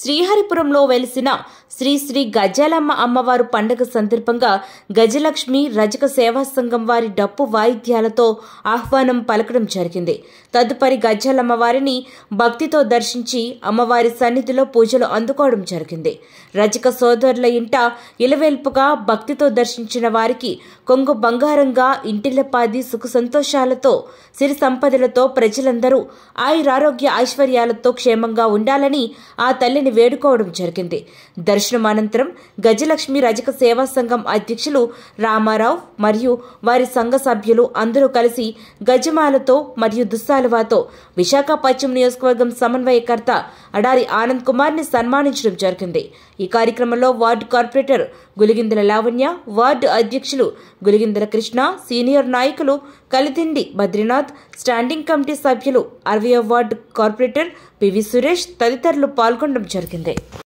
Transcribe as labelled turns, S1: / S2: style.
S1: శ్రీహరిపురంలో వెలిసిన శ్రీ శ్రీ గజాలమ్మ అమ్మవారు పండుగ సందర్భంగా గజలక్ష్మి రజక సేవా సంఘం వారి డప్పు వాయిద్యాలతో ఆహ్వానం పలకడం జరిగింది తదుపరి గజ్జలమ్మ వారిని భక్తితో దర్శించి అమ్మవారి సన్నిధిలో పూజలు అందుకోవడం జరిగింది రజక సోదరుల ఇంట ఇలవేల్పుగా భక్తితో దర్శించిన వారికి కొంగు బంగారంగా ఇంటిల్లపాది సుఖ సంతోషాలతో సిరి సంపదలతో ప్రజలందరూ ఆయురారోగ్య ఐశ్వర్యాలతో క్షేమంగా ఉండాలని ఆ తల్లిని వేడుకోవడం జరిగింది దర్శనం అనంతరం గజలక్ష్మి రజక సేవా సంఘం అధ్యక్షులు రామారావు మరియు వారి సంఘ సభ్యులు అందరూ కలిసి గజమాలతో మరియు దుస్సాలువాతో విశాఖ పశ్చిమ నియోజకవర్గం సమన్వయకర్త అడారి ఆనంద్ కుమార్ ని సన్మానించడం జరిగింది ఈ కార్యక్రమంలో ward corporator Guligindala Lavanya ward అధ్యక్షులు గులిగిందల కృష్ణ సీనియర్ నాయకులు కలితిండి బద్రీనాథ్ స్టాండింగ్ కమిటీ సభ్యులు అరవై వార్డు కార్పొరేటర్ పివి సురేష్ తదితరులు పాల్గొనడం జరిగింది